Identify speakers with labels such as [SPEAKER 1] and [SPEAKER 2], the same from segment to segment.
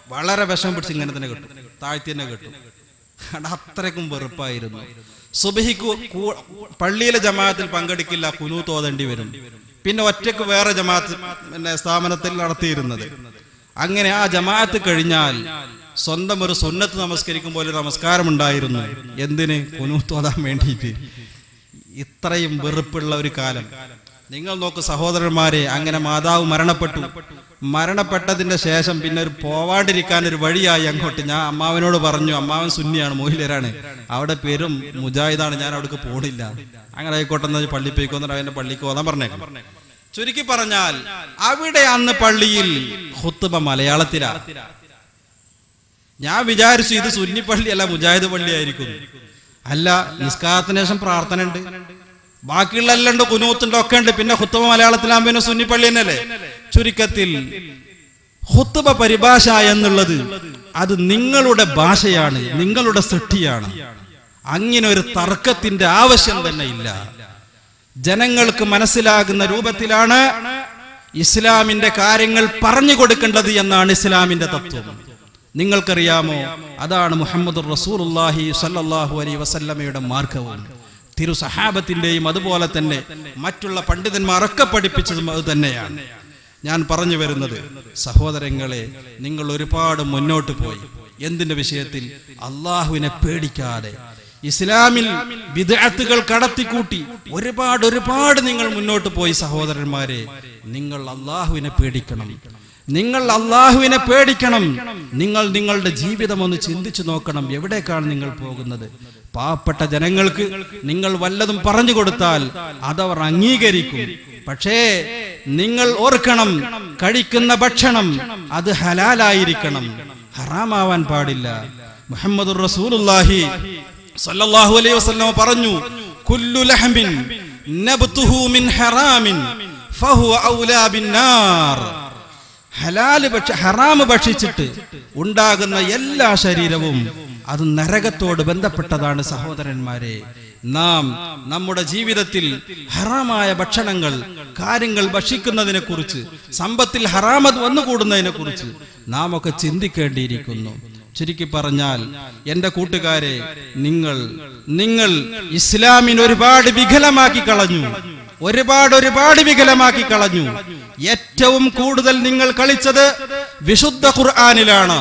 [SPEAKER 1] വളരെ വിഷം പിടിച്ച് ഇങ്ങനെ തന്നെ കിട്ടും താഴ്ത്തി തന്നെ കിട്ടും കാരണം അത്രയ്ക്കും വെറുപ്പായിരുന്നു സുബഹിക്ക് കൂ- പള്ളിയിലെ ജമാഅത്തിൽ പങ്കെടുക്കില്ല കുനു തോതേണ്ടി വരും പിന്നെ ഒറ്റക്ക് വേറെ ജമാഅത്ത് പിന്നെ സ്ഥാപനത്തിൽ നടത്തിയിരുന്നത് അങ്ങനെ ആ ജമാഅത്ത് കഴിഞ്ഞാൽ സ്വന്തം ഒരു സുന്നത്ത് നമസ്കരിക്കുമ്പോൾ ഒരു നമസ്കാരം ഉണ്ടായിരുന്നു എന്തിന് കുനു തോതാൻ വേണ്ടിയിട്ട് ഇത്രയും വെറുപ്പുള്ള ഒരു കാലം നിങ്ങൾ നോക്കൂ സഹോദരന്മാരെ അങ്ങനെ മാതാവ് മരണപ്പെട്ടു മരണപ്പെട്ടതിന്റെ ശേഷം പിന്നെ ഒരു പോവാണ്ടിരിക്കാൻ ഒരു വഴിയായി അങ്ങോട്ട് ഞാൻ അമ്മാവനോട് പറഞ്ഞു അമ്മാവൻ സുന്നിയാണ് മോഹിലരാണ് അവിടെ പേരും മുജാഹിദാണ് ഞാൻ അവിടേക്ക് പോണില്ല അങ്ങനെ ആയിക്കോട്ടെ എന്നാ പള്ളി പോയിക്കോന്നിട്ട് അവന്റെ പള്ളിക്ക് പോകാൻ പറഞ്ഞേക്കാം ചുരുക്കി പറഞ്ഞാൽ അവിടെ അന്ന് പള്ളിയിൽ ഹുത്തുബ മലയാളത്തിലാ ഞാൻ വിചാരിച്ചു ഇത് സുന്നി പള്ളിയല്ല മുജാഹിദ് പള്ളിയായിരിക്കും അല്ല നിസ്കാരത്തിന് ശേഷം പ്രാർത്ഥന ഉണ്ട് ബാക്കിയുള്ള എല്ലാം ഉണ്ട് കുനൂത്തുണ്ട് ഒക്കെ ഉണ്ട് പിന്നെ ഹുത്തുബ മലയാളത്തിലാകുമ്പോ പിന്നെ സുന്നി പള്ളി തന്നെയല്ലേ ചുരുക്കത്തിൽ ഹുത്തുബ പരിഭാഷ എന്നുള്ളത് അത് നിങ്ങളുടെ ഭാഷയാണ് നിങ്ങളുടെ സൃഷ്ടിയാണ് അങ്ങനെ ഒരു തർക്കത്തിന്റെ ആവശ്യം തന്നെ ഇല്ല ജനങ്ങൾക്ക് മനസ്സിലാകുന്ന രൂപത്തിലാണ് ഇസ്ലാമിന്റെ കാര്യങ്ങൾ പറഞ്ഞു കൊടുക്കേണ്ടത് എന്നാണ് ഇസ്ലാമിന്റെ തത്വം നിങ്ങൾക്കറിയാമോ അതാണ് മുഹമ്മദ് റസൂലുള്ളാഹി സല്ലല്ലാഹു അലൈഹി വസല്ലമയുടെ മാർഗവും തിരു സഹാബത്തിന്റെയും അതുപോലെ തന്നെ മറ്റുള്ള പണ്ഡിതന്മാരൊക്കെ പഠിപ്പിച്ചതും അത് തന്നെയാണ് ഞാൻ പറഞ്ഞു വരുന്നത് സഹോദരങ്ങളെ നിങ്ങൾ ഒരുപാട് മുന്നോട്ട് പോയി എന്തിന്റെ വിഷയത്തിൽ അള്ളാഹുവിനെ പേടിക്കാതെ ഇസ്ലാമിൽ വിദഗ്ധകൾ കടത്തിക്കൂട്ടി ഒരുപാട് ഒരുപാട് നിങ്ങൾ മുന്നോട്ട് പോയി സഹോദരന്മാരെ നിങ്ങൾ അള്ളാഹുവിനെ പേടിക്കണം നിങ്ങൾ അള്ളാഹുവിനെ പേടിക്കണം നിങ്ങൾ നിങ്ങളുടെ ജീവിതം ഒന്ന് ചിന്തിച്ചു നോക്കണം എവിടേക്കാണ് നിങ്ങൾ പോകുന്നത് പാവപ്പെട്ട ജനങ്ങൾക്ക് നിങ്ങൾ വല്ലതും പറഞ്ഞു കൊടുത്താൽ അതവർ അംഗീകരിക്കും പക്ഷേ നിങ്ങൾ ഓർക്കണം കഴിക്കുന്ന ഭക്ഷണം അത് ഹലാലായിരിക്കണം ഹറാമാവാൻ പാടില്ല മുഹമ്മദ് റസൂലുള്ളാഹി സല്ലല്ലാഹു അലൈഹി വസല്ലം പറഞ്ഞു കുല്ലു ലഹമിൻ നബ്തുഹു മിൻ ഹറാമിൻ ഫഹുവ ഔലാ ബിന്നാർ ഹലാല് ഭക്ഷ ഹറാമ് ഭക്ഷിച്ചിട്ട് ഉണ്ടാകുന്ന എല്ലാ ശരീരവും അത് നരകത്തോട് ബന്ധപ്പെട്ടതാണ് സഹോദരന്മാരെ നാം നമ്മുടെ ജീവിതത്തിൽ ഹറാമായ ഭക്ഷണങ്ങൾ കാര്യങ്ങൾ ഭക്ഷിക്കുന്നതിനെ കുറിച്ച് സമ്പത്തിൽ ഹറാമത് വന്നുകൂടുന്നതിനെ കുറിച്ച് നാം ഒക്കെ ചിന്തിക്കേണ്ടിയിരിക്കുന്നു ചുരുക്കി പറഞ്ഞാൽ എന്റെ കൂട്ടുകാരെ നിങ്ങൾ നിങ്ങൾ ഇസ്ലാമിന് ഒരുപാട് വികലമാക്കി കളഞ്ഞു ഒരുപാട് ഒരുപാട് വികലമാക്കി കളഞ്ഞു ഏറ്റവും കൂടുതൽ നിങ്ങൾ കളിച്ചത് വിശുദ്ധ ഖുർആാനിലാണ്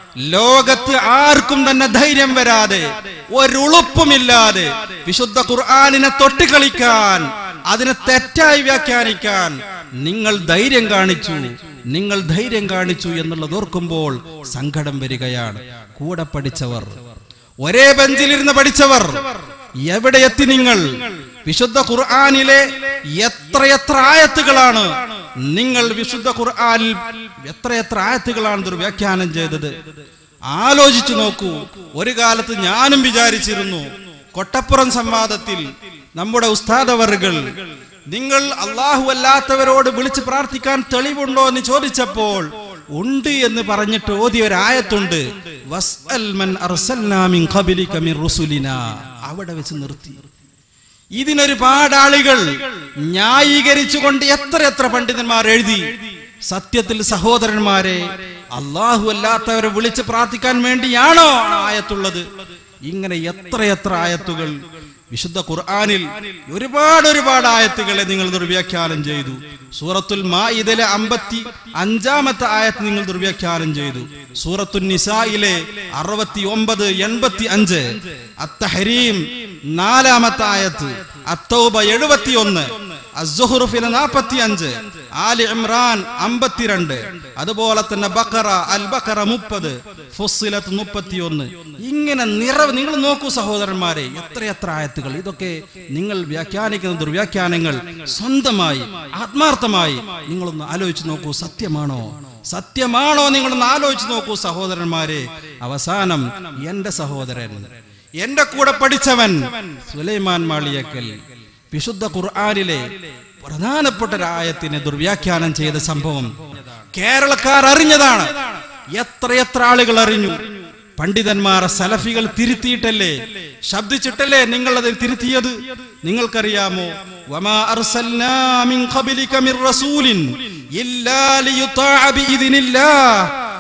[SPEAKER 1] ലോകത്ത് ആർക്കും തന്നെ ധൈര്യം വരാതെ ഒരുളുപ്പുമില്ലാതെ വിശുദ്ധ ഖുർആാനിനെ തൊട്ട് കളിക്കാൻ അതിനെ തെറ്റായി വ്യാഖ്യാനിക്കാൻ നിങ്ങൾ ധൈര്യം കാണിച്ചു നിങ്ങൾ ധൈര്യം കാണിച്ചു എന്നുള്ളത് ഓർക്കുമ്പോൾ സങ്കടം വരികയാണ് കൂടെ പഠിച്ചവർ ഒരേ ബെഞ്ചിലിരുന്ന് പഠിച്ചവർ എവിടെ എത്തി നിങ്ങൾ വിശുദ്ധ ഖുർആാനിലെ എത്രയെത്ര ആയത്തുകളാണ് നിങ്ങൾ വിശുദ്ധ ഖുർആാനിൽ എത്രയെത്ര ആയത്തുകളാണ് ഇതൊരു വ്യാഖ്യാനം ചെയ്തത് ആലോചിച്ചു നോക്കൂ ഒരു കാലത്ത് ഞാനും വിചാരിച്ചിരുന്നു കൊട്ടപ്പുറം സംവാദത്തിൽ നമ്മുടെ ഉസ്താദവറുകൾ നിങ്ങൾ അള്ളാഹു അല്ലാത്തവരോട് വിളിച്ച് പ്രാർത്ഥിക്കാൻ തെളിവുണ്ടോ എന്ന് ചോദിച്ചപ്പോൾ ഉണ്ട് എന്ന് പറഞ്ഞിട്ട് ഓതിയ ഒരു ആയത്തുണ്ട് വസ്അൽ മൻ അർസൽനാ മിൻ ഖബലിക മിൻ റുസുലിനാ അവിടെ വെച്ച് നിർത്തി ഇതിനൊരുപാട് ആളുകൾ ന്യായീകരിച്ചുകൊണ്ട് എത്ര എത്ര പണ്ഡിതന്മാർ എഴുതി സത്യത്തിൽ സഹോദരന്മാരെ അള്ളാഹു അല്ലാത്തവരെ വിളിച്ച് പ്രാർത്ഥിക്കാൻ വേണ്ടിയാണോ ആ ആയത്തുള്ളത് ഇങ്ങനെ എത്രയെത്ര ആയത്തുകൾ വിശുദ്ധ ഖുർആനിൽ ഒരുപാട് ഒരുപാട് ആയത്തുകളെ നിങ്ങൾ ദുർവ്യാഖ്യാനം ചെയ്തു സൂറത്തുൽ മാഇദയിലെ അമ്പത്തി അഞ്ചാമത്തെ ആയത്ത് നിങ്ങൾ ദുർവ്യാഖ്യാനം ചെയ്തു സൂറത്തുൽ നിസായിലെ അറുപത്തി ഒമ്പത് എൺപത്തി അഞ്ച് അത്തഹരീം നാലാമത്തെ ആയത്ത് അത്തൗബ എഴുപത്തി ഒന്ന് അസുഹുറുഫിലെ നാൽപ്പത്തി അഞ്ച് ആലി ഇമ്രാൻ അമ്പത്തിരണ്ട് അതുപോലെ തന്നെ ബക്കറ അൽ ബക്കറ മുപ്പത് ഫുസിലത്ത് മുപ്പത്തിയൊന്ന് ഇങ്ങനെ നിറവ് നിങ്ങൾ നോക്കൂ സഹോദരന്മാരെ എത്രയെത്ര ആയത്തുകൾ ഇതൊക്കെ നിങ്ങൾ വ്യാഖ്യാനിക്കുന്ന ദുർവ്യാഖ്യാനങ്ങൾ സ്വന്തമായി ആത്മാർത്ഥമായി നിങ്ങളൊന്ന് ആലോചിച്ച് നോക്കൂ സത്യമാണോ സത്യമാണോ നിങ്ങളൊന്ന് ആലോചിച്ച് നോക്കൂ സഹോദരന്മാരെ അവസാനം എന്റെ സഹോദരൻ എന്റെ കൂടെ പഠിച്ചവൻ സുലൈമാൻ മാളിയക്കൽ വിശുദ്ധ ഖുർആാനിലെ പ്രധാനപ്പെട്ട ഒരു ആയത്തിനെ ദുർവ്യാഖ്യാനം ചെയ്ത സംഭവം കേരളക്കാർ അറിഞ്ഞതാണ് എത്രയെത്ര ആളുകൾ അറിഞ്ഞു പണ്ഡിതന്മാർ സലഫികൾ തിരുത്തിയിട്ടല്ലേ ശബ്ദിച്ചിട്ടല്ലേ നിങ്ങൾ അതിൽ തിരുത്തിയത് നിങ്ങൾക്കറിയാമോ വമാ അർസൽനാ മിൻ ഖബലിക മിർ റസൂലിൻ ഇല്ലാ ലിയുതാഅ ബിഇذനില്ലാഹ്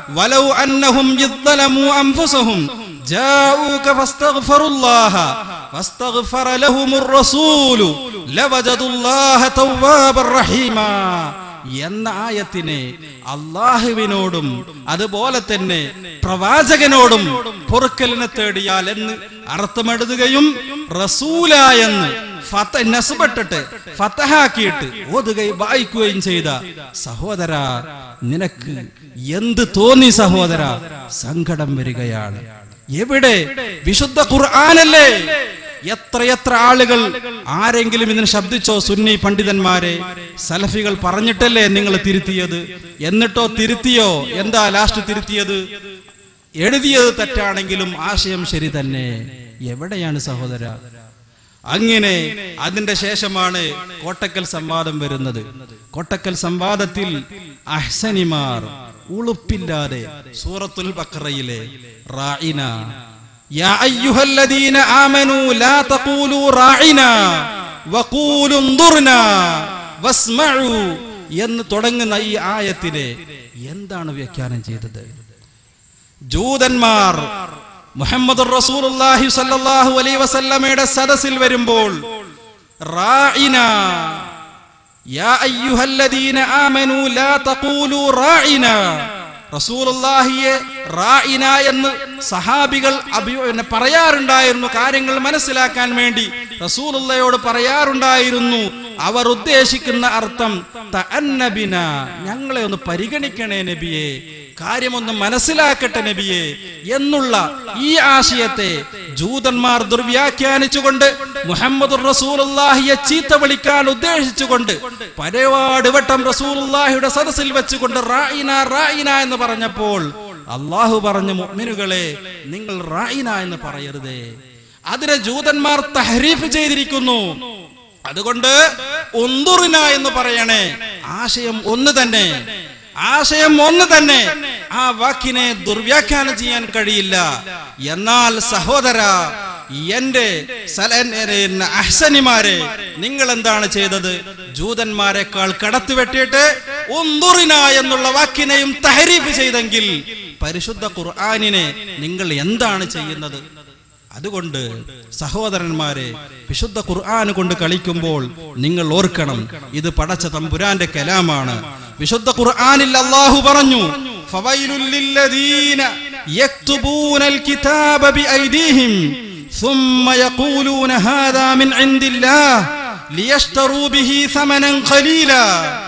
[SPEAKER 1] വലൗ അന്നഹും യദ്ദലമു അൻഫുസഹും ജാഊക ഫസ്തഗ്ഫറുല്ലാഹ ഫസ്തഗ്ഫറ ലഹുമുർ റസൂലു ലവജദുല്ലാഹ തവ്വാബർ റഹീമാ എന്ന ആയത്തിനെ അള്ളാഹുവിനോടും അതുപോലെ തന്നെ പ്രവാചകനോടും പൊറുക്കലിനെ തേടിയാൽ എന്ന് അർത്ഥമെഴുതുകയും റസൂല എന്ന് ഫത നസുബട്ടിട്ട് ഫതഹാക്കിയിട്ട് ഓതുകയും വായിക്കുകയും ചെയ്ത സഹോദര നിനക്ക് എന്ത് തോന്നി സഹോദര സങ്കടം വരികയാണ് എവിടെ വിശുദ്ധ ഖുർആനല്ലേ എത്രയെത്ര ആളുകൾ ആരെങ്കിലും ഇതിന് ശബ്ദിച്ചോ സുന്നി പണ്ഡിതന്മാരെ സലഫികൾ പറഞ്ഞിട്ടല്ലേ നിങ്ങൾ തിരുത്തിയത് എന്നിട്ടോ തിരുത്തിയോ എന്താ ലാസ്റ്റ് തിരുത്തിയത് എഴുതിയത് തെറ്റാണെങ്കിലും ആശയം ശരി തന്നെ എവിടെയാണ് സഹോദര അങ്ങനെ അതിന്റെ ശേഷമാണ് കോട്ടക്കൽ സംവാദം വരുന്നത് കോട്ടക്കൽ സംവാദത്തിൽ അഹ്സനിമാർ ഉളുപ്പില്ലാതെ സൂറത്തുൽ ബക്കറയിലെ റായിന يا أيها الذين آمنوا لا تقولوا راعنا وقولوا انظرنا واسمعوا എന്ന് തുടങ്ങുന്ന ഈ ആയത്തിനെ എന്താണ് വ്യാഖ്യാനം ചെയ്തത് ജൂതന്മാർ മുഹമ്മദ് റസൂലുള്ളാഹി സ്വല്ലല്ലാഹു അലൈഹി വസല്ലമയുടെ സദസ്സിൽ വരുമ്പോൾ റാഇന യാ അയ്യുഹല്ലദീന ആമനു ലാ തഖൂലു റാഇന റസൂലുള്ളാഹിയെ റാഇന എന്ന് സഹാബികൾ അഭി- പിന്നെ പറയാറുണ്ടായിരുന്നു കാര്യങ്ങൾ മനസ്സിലാക്കാൻ വേണ്ടി റസൂലുള്ളയോട് പറയാറുണ്ടായിരുന്നു അവർ ഉദ്ദേശിക്കുന്ന അർത്ഥം തഅന്നബിന ഞങ്ങളെ ഒന്ന് പരിഗണിക്കണേ നബിയെ കാര്യമൊന്ന് മനസ്സിലാക്കട്ടെ നബിയെ എന്നുള്ള ഈ ആശയത്തെ ജൂതന്മാർ ദുർവ്യാഖ്യാനിച്ചുകൊണ്ട് മുഹമ്മദ് റസൂലുള്ളാഹിയെ ചീത്ത വിളിക്കാൻ ഉദ്ദേശിച്ചുകൊണ്ട് പരവാട് വട്ടം റസൂലുള്ളാഹിയുടെ സദസ്സിൽ വെച്ചുകൊണ്ട് റായിന റായിന എന്ന് പറഞ്ഞപ്പോൾ അള്ളാഹു പറഞ്ഞു മുഅ്മിനുകളെ നിങ്ങൾ റായിന എന്ന് പറയരുതേ അതിനെ ജൂതന്മാർ തഹരീഫ് ചെയ്തിരിക്കുന്നു അതുകൊണ്ട് ഒന്തുറിന എന്ന് പറയണേ ആശയം ഒന്ന് തന്നെ ആശയം ഒന്ന് തന്നെ ആ വാക്കിനെ ദുർവ്യാഖ്യാനം ചെയ്യാൻ കഴിയില്ല എന്നാൽ സഹോദര എന്റെ സല- അഹ്സനിമാരെ നിങ്ങൾ എന്താണ് ചെയ്തത് ജൂതന്മാരെക്കാൾ കടത്തി വെട്ടിയിട്ട് ഉന്തുറിന എന്നുള്ള വാക്കിനെയും തഹരീഫ് ചെയ്തെങ്കിൽ പരിശുദ്ധ ഖുർആാനിനെ നിങ്ങൾ എന്താണ് ചെയ്യുന്നത് അതുകൊണ്ട് സഹോദരന്മാരെ വിശുദ്ധ ഖുർആൻ കൊണ്ട് കളിക്കുമ്പോൾ നിങ്ങൾ ഓർക്കണം ഇത് പടച്ച തമ്പുരാന്റെ കലാമാണ് വിശുദ്ധ ഖുർആനിൽ അല്ലാഹു പറഞ്ഞു ഫവൈലുൽ ലില്ലദീന യക്തുബൂനൽ കിതാബ ബിഐദീഹിം ثم يقولون هذا من عند الله ليشتروا به ثمنا قليلا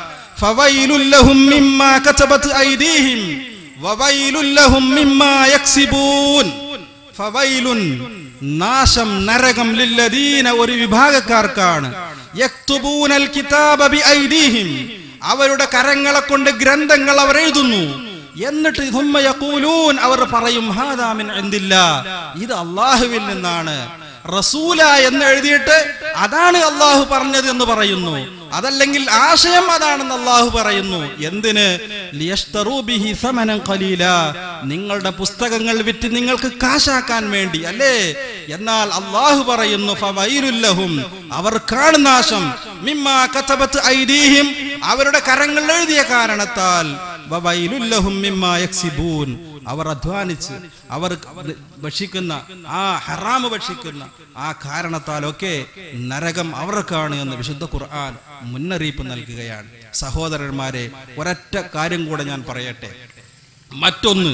[SPEAKER 1] فويل لهم مما كتبت أيديهم وويل لهم مما يكسبون ഫവൈലുൻ നാശം നരകം ലില്ലദീന ഒരു വിഭാഗക്കാർക്കാണ് യക്തുബൂനൽ കിതാബ ബിഐദീഹിം അവരുടെ കരങ്ങളെ കൊണ്ട് ഗ്രന്ഥങ്ങൾ അവർ എഴുതുന്നു എന്നിട്ട് ثم يقولون അവർ പറയും ഹാദാ മിൻ ഇൻദില്ലാ ഇത് അള്ളാഹുവിൽ നിന്നാണ് റസൂല എന്ന് എഴുതിയിട്ട് അതാണ് അള്ളാഹു പറഞ്ഞത് എന്ന് പറയുന്നു അതല്ലെങ്കിൽ ആശയം അതാണെന്ന് അള്ളാഹു പറയുന്നു എന്തിന് ലിയഷ്തറൂ ബിഹി സമനം ഖലീല നിങ്ങളുടെ പുസ്തകങ്ങൾ വിറ്റ് നിങ്ങൾക്ക് കാശാക്കാൻ വേണ്ടി അല്ലേ എന്നാൽ അള്ളാഹു പറയുന്നു ഫവൈലുല്ലഹും അവർക്കാണ് നാശം മിമ്മാ കതബത്ത് ഐദീഹിം അവരുടെ കരങ്ങൾ എഴുതിയ കാരണത്താൽ വവൈലുല്ലഹും മിമ്മാ യക്സിബൂൻ അവർ അധ്വാനിച്ച് അവർ ഭക്ഷിക്കുന്ന ആ ഹറാമ് ഭക്ഷിക്കുന്ന ആ കാരണത്താലൊക്കെ നരകം അവർക്കാണ് എന്ന് വിശുദ്ധ ഖുർആൻ മുന്നറിയിപ്പ് നൽകുകയാണ് സഹോദരന്മാരെ ഒരൊറ്റ കാര്യം കൂടെ ഞാൻ പറയട്ടെ മറ്റൊന്ന്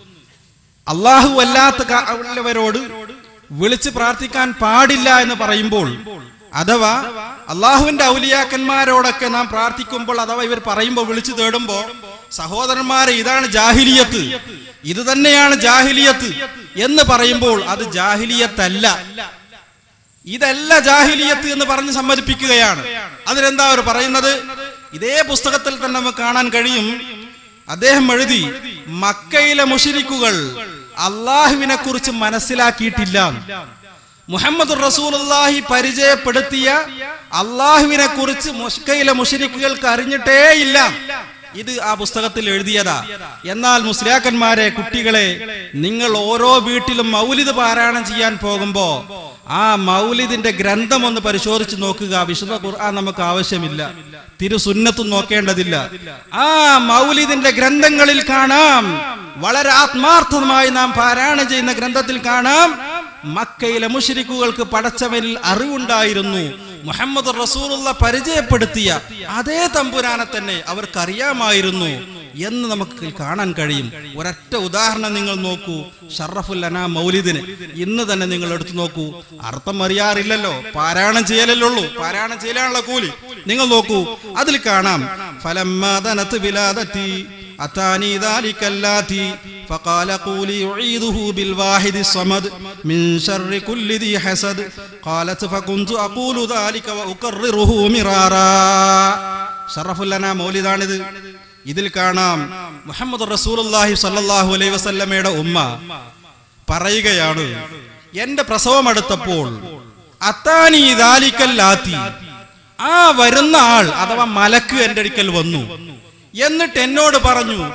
[SPEAKER 1] അള്ളാഹു അല്ലാത്ത കാ- ഉള്ളവരോട് വിളിച്ച് പ്രാർത്ഥിക്കാൻ പാടില്ല എന്ന് പറയുമ്പോൾ അഥവാ അള്ളാഹുവിന്റെ ഔലിയാക്കന്മാരോടൊക്കെ നാം പ്രാർത്ഥിക്കുമ്പോൾ അഥവാ ഇവർ പറയുമ്പോൾ വിളിച്ചു തേടുമ്പോ സഹോദരന്മാരെ ഇതാണ് ജാഹിലിയത്ത് ഇത് തന്നെയാണ് ജാഹിലിയത്ത് എന്ന് പറയുമ്പോൾ അത് ജാഹിലിയത്തല്ല ഇതല്ല ജാഹിലിയത്ത് എന്ന് പറഞ്ഞ് സമ്മതിപ്പിക്കുകയാണ് അതിലെന്താ അവർ പറയുന്നത് ഇതേ പുസ്തകത്തിൽ തന്നെ നമുക്ക് കാണാൻ കഴിയും അദ്ദേഹം എഴുതി മക്കയിലെ മുഷിരിക്കുകൾ അള്ളാഹുവിനെ കുറിച്ച് മനസ്സിലാക്കിയിട്ടില്ല മുഹമ്മദ് റസൂലുള്ളാഹി പരിചയപ്പെടുത്തിയ അള്ളാഹുവിനെ കുറിച്ച് മൊസ്കയിലെ മുഷിരിക്കുകൾക്ക് അറിഞ്ഞിട്ടേ ഇല്ല ഇത് ആ പുസ്തകത്തിൽ എഴുതിയതാ എന്നാൽ മുസ്ലിയാക്കന്മാരെ കുട്ടികളെ നിങ്ങൾ ഓരോ വീട്ടിലും മൗലിദ് പാരായണം ചെയ്യാൻ പോകുമ്പോ ആ മൗലിദിന്റെ ഗ്രന്ഥം ഒന്ന് പരിശോധിച്ച് നോക്കുക വിശുദ്ധ ഖുർആൻ നമുക്ക് ആവശ്യമില്ല തിരുസുന്നത്തും നോക്കേണ്ടതില്ല ആ മൗലിദിന്റെ ഗ്രന്ഥങ്ങളിൽ കാണാം വളരെ ആത്മാർത്ഥമായി നാം പാരായണം ചെയ്യുന്ന ഗ്രന്ഥത്തിൽ കാണാം മക്കയിലെ മുഷരിക്കുകൾക്ക് പടച്ചവനിൽ അറിവുണ്ടായിരുന്നു മുഹമ്മദ് റസൂലുള്ള പരിചയപ്പെടുത്തിയ അതേ തമ്പുരാനെ തന്നെ അവർക്കറിയാമായിരുന്നു എന്ന് നമുക്ക് കാണാൻ കഴിയും ഒരൊറ്റ ഉദാഹരണം നിങ്ങൾ നോക്കൂ ഷറഫുൽ അന മൗലിദിന് ഇന്ന് തന്നെ നിങ്ങൾ എടുത്തു നോക്കൂ അർത്ഥം അറിയാറില്ലല്ലോ പാരായണം ചെയ്യലല്ലുള്ളൂ പാരായണം ചെയ്യലാനുള്ള കൂലി നിങ്ങൾ നോക്കൂ അതിൽ കാണാം ഫലമാതനത്ത് വിലാദത്തി أتاني ذلك اللاتي فقال قولي أعيذه بالواحد الصمد من شر كل ذي حسد قالت فكنت أقول ذلك وأكرره مرارا شرف لنا മൗലിദാണിത് ഇതിൽ കാണാം മുഹമ്മദ് റസൂലുള്ളാഹി സ്വല്ലല്ലാഹു അലൈഹി വസല്ലമയുടെ ഉമ്മ പറയുകയാണ് എന്റെ പ്രസവം അടുത്തപ്പോൾ അത്താനി ദാലിക്കല്ലാത്തി ആ വരുന്ന ആൾ അഥവാ മലക്ക് എന്റെ അടുക്കൽ വന്നു എന്നിട്ട് എന്നോട് പറഞ്ഞു